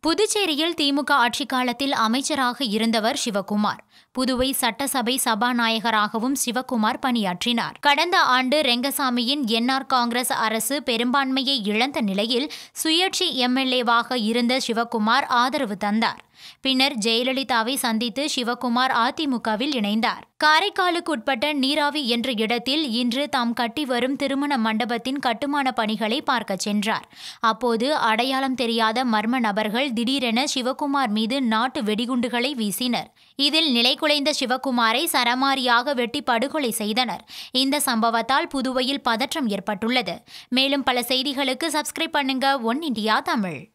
புதுச்சேரியில் திமுக ஆட்சிக் காலத்தில் அமைச்சராக இருந்தவர் சிவகுமார் புதுவை சட்டசபை சபாநாயகராகவும் சிவகுமார் பணியாற்றினார் கடந்த ஆண்டு ரெங்கசாமியின் என்ஆர் காங்கிரஸ் அரசு பெரும்பான்மையை இழந்த நிலையில் சுயேட்சை எம்எல்ஏவாக இருந்த சிவகுமார் ஆதரவு தந்தார் பின்னர் ஜெயலலிதாவை சந்தித்து சிவகுமார் அதிமுகவில் இணைந்தார் காரைக்காலுக்கு உட்பட்ட நீராவி என்ற இடத்தில் இன்று தாம் கட்டி வரும் திருமண மண்டபத்தின் கட்டுமான பணிகளை பார்க்கச் சென்றார் அப்போது அடையாளம் தெரியாத மர்ம நபர்கள் திடீரென சிவகுமார் மீது நாட்டு வெடிகுண்டுகளை வீசினர் இதில் நிலைகுலைந்த சிவகுமாரை சரமாரியாக வெட்டி படுகொலை செய்தனர் இந்த சம்பவத்தால் புதுவையில் பதற்றம் ஏற்பட்டுள்ளது மேலும் பல செய்திகளுக்கு சப்ஸ்கிரைப் பண்ணுங்க ஒன் இண்டியா தமிழ்